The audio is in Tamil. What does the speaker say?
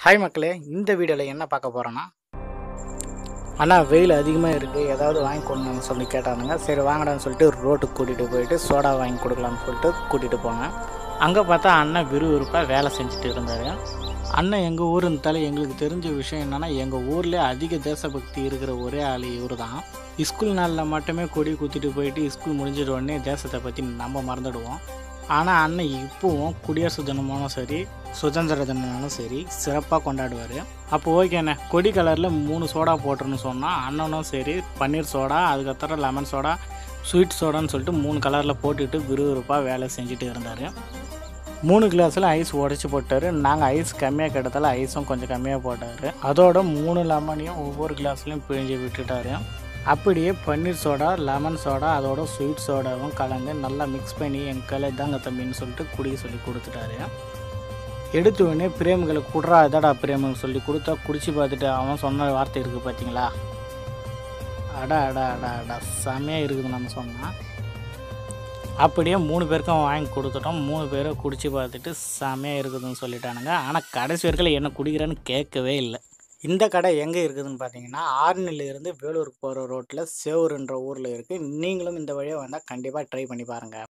ஹாய் மக்களே இந்த வீடியோவில் என்ன பார்க்க போகிறோன்னா அண்ணா வெயில் அதிகமாக இருக்குது ஏதாவது வாங்கி கொடுங்கன்னு சொல்லி கேட்டானுங்க சரி வாங்கடான்னு சொல்லிட்டு ரோட்டுக்கு கூட்டிகிட்டு போயிட்டு சோடா வாங்கி கொடுக்கலான்னு சொல்லிட்டு கூட்டிகிட்டு போனேன் அங்கே பார்த்தா அண்ணன் விறுவிறுப்பாக வேலை செஞ்சுட்டு இருந்தார் அண்ணன் எங்கள் ஊர் இருந்தாலும் எங்களுக்கு தெரிஞ்ச விஷயம் என்னென்னா எங்கள் ஊர்லேயே அதிக தேசபக்தி இருக்கிற ஒரே ஆள் இவர் தான் ஸ்கூல் நாளில் மட்டுமே கொடி குத்திட்டு போயிட்டு ஸ்கூல் முடிஞ்சிட்ட உடனே தேசத்தை பற்றி நம்ம மறந்துடுவோம் ஆனால் அண்ணன் இப்போவும் குடியரசு தினமாலும் சரி சுதந்திர தினமாலும் சரி சிறப்பாக கொண்டாடுவார் அப்போ ஓகேண்ணே கொடி கலரில் மூணு சோடா போட்டுருன்னு சொன்னால் அண்ணனும் சரி பன்னீர் சோடா அதுக்கப்புறம் லெமன் சோடா ஸ்வீட் சோடான்னு சொல்லிட்டு மூணு கலரில் போட்டுட்டு விறுவிறுப்பாக வேலை செஞ்சுட்டு இருந்தார் மூணு கிளாஸில் ஐஸ் உடச்சி போட்டார் நாங்கள் ஐஸ் கம்மியாக கிடத்தால ஐஸும் கொஞ்சம் கம்மியாக போட்டார் அதோட மூணு லெமனையும் ஒவ்வொரு கிளாஸ்லையும் பிழிஞ்சு விட்டுட்டாரு அப்படியே பன்னீர் சோடா லெமன் சோடா அதோட ஸ்வீட் சோடாவும் கலந்து நல்லா மிக்ஸ் பண்ணி என் கலை தாங்க தம்பின்னு சொல்லிட்டு குடிக்க சொல்லி கொடுத்துட்டாரு எடுத்த உடனே பிரேமுகளை குடுறா இதடா பிரேமுன்னு சொல்லி கொடுத்தா குடிச்சு பார்த்துட்டு அவன் சொன்ன வார்த்தை இருக்குது பார்த்தீங்களா அடா அடா அடா அடா செமையாக இருக்குது நம்ம சொன்னான் அப்படியே மூணு பேருக்கும் வாங்கி கொடுத்துட்டோம் மூணு பேரும் குடிச்சு பார்த்துட்டு செமையாக இருக்குதுன்னு சொல்லிட்டானுங்க ஆனால் கடைசி வரைக்கும் என்ன குடிக்கிறேன்னு கேட்கவே இல்லை இந்த கடை எங்கே இருக்குதுன்னு பார்த்தீங்கன்னா ஆர்னிலிருந்து வேலூருக்கு போகிற ரோட்டில் சேவூர்ன்ற ஊரில் இருக்குது நீங்களும் இந்த வழியாக வந்தால் கண்டிப்பாக ட்ரை பண்ணி பாருங்கள்